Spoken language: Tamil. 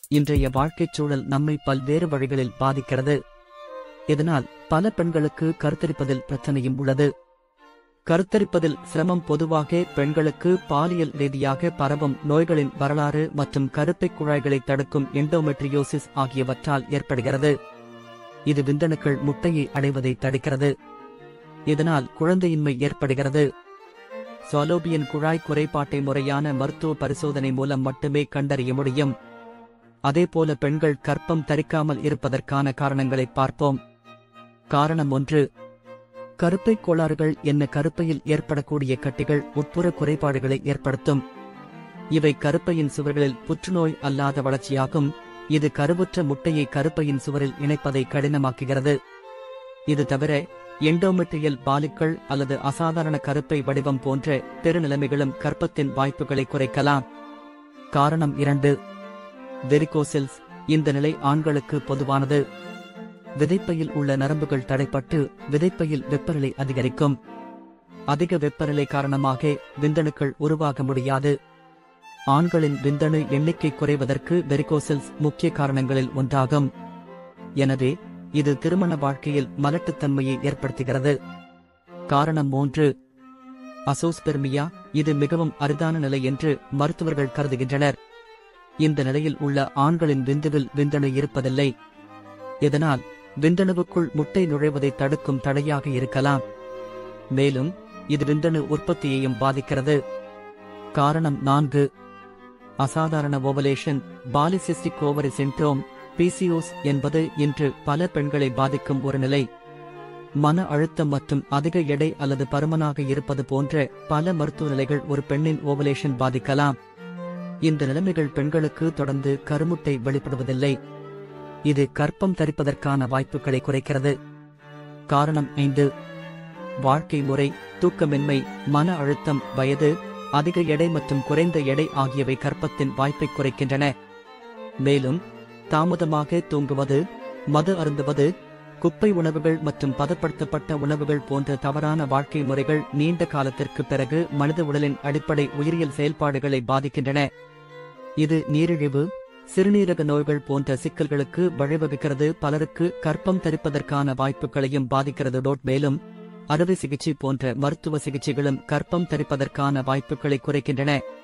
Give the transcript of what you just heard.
இன்றைய வாழ்க்கைச் சூழல் நம்மை பல்வேறு வழிகளில் பாதிக்கிறது இதனால் பல பெண்களுக்கு கருத்தரிப்பதில் பிரச்சனையும் உள்ளது கருத்தரிப்பதில் சிரமம் பொதுவாக பெண்களுக்கு பாலியல் ரீதியாக பரவும் நோய்களின் வரலாறு மற்றும் கருப்பைக் குழாய்களை தடுக்கும் எண்டோமெட்ரியோசிஸ் ஆகியவற்றால் ஏற்படுகிறது இது விந்தணுக்கள் முட்டையை அடைவதை தடுக்கிறது இதனால் குழந்தையின்மை ஏற்படுகிறது சாலோபியன் குழாய் குறைபாட்டை முறையான மருத்துவ பரிசோதனை மூலம் மட்டுமே கண்டறிய முடியும் அதேபோல பெண்கள் கற்பம் தரிக்காமல் இருப்பதற்கான காரணங்களை பார்ப்போம் காரணம் ஒன்று கருப்பை கோளாறுகள் என்ன கருப்பையில் ஏற்படக்கூடிய கட்டிகள் உட்புற குறைபாடுகளை ஏற்படுத்தும் இவை கருப்பையின் சுவர்களில் புற்றுநோய் அல்லாத வளர்ச்சியாகும் இது கருவுற்ற முட்டையை கருப்பையின் சுவரில் இணைப்பதை கடினமாக்குகிறது இது தவிர எண்டோமெட்ரியல் பாலிக்கள் அல்லது அசாதாரண கருப்பை வடிவம் போன்ற பெருநிலைமைகளும் கர்ப்பத்தின் வாய்ப்புகளை குறைக்கலாம் காரணம் இரண்டு வெரிகோசில்ஸ் இந்த நிலை ஆண்களுக்கு பொதுவானது விதைப்பையில் உள்ள நரம்புகள் தடைப்பட்டு விதைப்பையில் வெப்பநிலை அதிகரிக்கும் அதிக வெப்பநிலை காரணமாக விந்தணுக்கள் உருவாக முடியாது ஆண்களின் விந்தணு எண்ணிக்கை குறைவதற்கு வெரிகோசில்ஸ் முக்கிய காரணங்களில் ஒன்றாகும் எனவே இது திருமண வாழ்க்கையில் மலட்டுத்தன்மையை ஏற்படுத்துகிறது காரணம் மூன்று அசோஸ்பெர்மியா இது மிகவும் அரிதான நிலை என்று மருத்துவர்கள் கருதுகின்றனர் இந்த நிலையில் உள்ள ஆண்களின் விந்துவில் விந்தணு இருப்பதில்லை இதனால் விந்தணுவுக்குள் முட்டை நுழைவதை தடுக்கும் தடையாக இருக்கலாம் மேலும் இது விந்தணு உற்பத்தியையும் பாதிக்கிறது காரணம் நான்கு அசாதாரண ovulation polycystic ovary syndrome PCOS என்பது இன்று பல பெண்களை பாதிக்கும் ஒரு நிலை மன அழுத்தம் மற்றும் அதிக எடை அல்லது பருமனாக இருப்பது போன்ற பல மருத்துவ நிலைகள் ஒரு பெண்ணின் ஓவலேஷன் பாதிக்கலாம் இந்த நிலைமைகள் பெண்களுக்கு தொடர்ந்து கருமுட்டை வெளிப்படுவதில்லை இது கற்பம் தரிப்பதற்கான வாய்ப்புகளை குறைக்கிறது காரணம் ஐந்து வாழ்க்கை முறை தூக்கமின்மை மன அழுத்தம் வயது அதிக எடை மற்றும் குறைந்த எடை ஆகியவை கற்பத்தின் வாய்ப்பை குறைக்கின்றன மேலும் தாமதமாக தூங்குவது மது அருந்துவது குப்பை உணவுகள் மற்றும் பதப்படுத்தப்பட்ட உணவுகள் போன்ற தவறான வாழ்க்கை முறைகள் நீண்ட காலத்திற்கு பிறகு மனித உடலின் அடிப்படை உயிரியல் செயல்பாடுகளை பாதிக்கின்றன இது நீரிழிவு சிறுநீரக நோய்கள் போன்ற சிக்கல்களுக்கு வழிவகுக்கிறது பலருக்கு கற்பம் தரிப்பதற்கான வாய்ப்புகளையும் பாதிக்கிறது டோட் மேலும் அறுவை சிகிச்சை போன்ற மருத்துவ சிகிச்சைகளும் கற்பம் தரிப்பதற்கான வாய்ப்புகளை குறைக்கின்றன